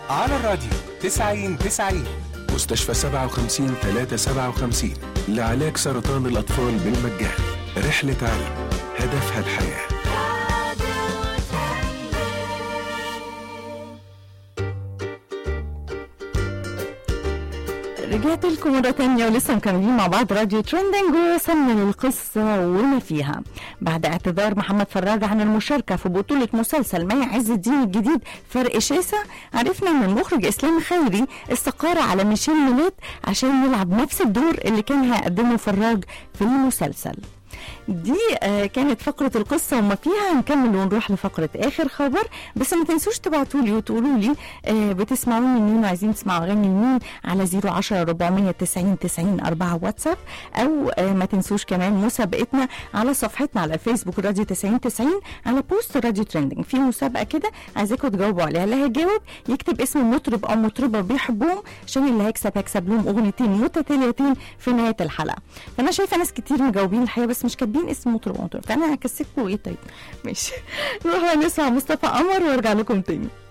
على الراديو 90 90 مستشفى 57 357 لعلاج سرطان الأطفال بالمجان رحلة علم هدفها الحياه رجعت لكم مرة تانية ولسه مكملين مع بعض راديو ترندنج ووصلنا للقصة وما فيها بعد اعتذار محمد فراج عن المشاركة في بطولة مسلسل مي عز الدين الجديد فرق شاسع عرفنا ان المخرج اسلام خيري استقر على ميشيل ميلاد عشان يلعب نفس الدور اللي كان هيقدمه فراج في المسلسل دي آه كانت فقرة القصة وما فيها هنكمل ونروح لفقرة آخر خبر بس ما تنسوش تبعتوا لي وتقولوا لي آه بتسمعوني منين وعايزين تسمعوا أغاني مين على 010 490 90 4 واتساب أو آه ما تنسوش كمان مسابقتنا على صفحتنا على فيسبوك راديو 90 90 على بوست راديو ترندنج في مسابقة كده عايزاكم تجاوبوا عليها اللي هيجاوب يكتب اسم مطرب أو مطربة بيحبوهم عشان اللي هيكسب هيكسب لهم أغنيتين متتاليتين في نهاية الحلقة فأنا شايفة ناس كتير مجاوبين الحقيقة بس مش كاتبين اسم مطرب أو مطرب فأنا هكسبكم إيه طيب ماشي نروح نسمع مصطفى قمر وارجع لكم تاني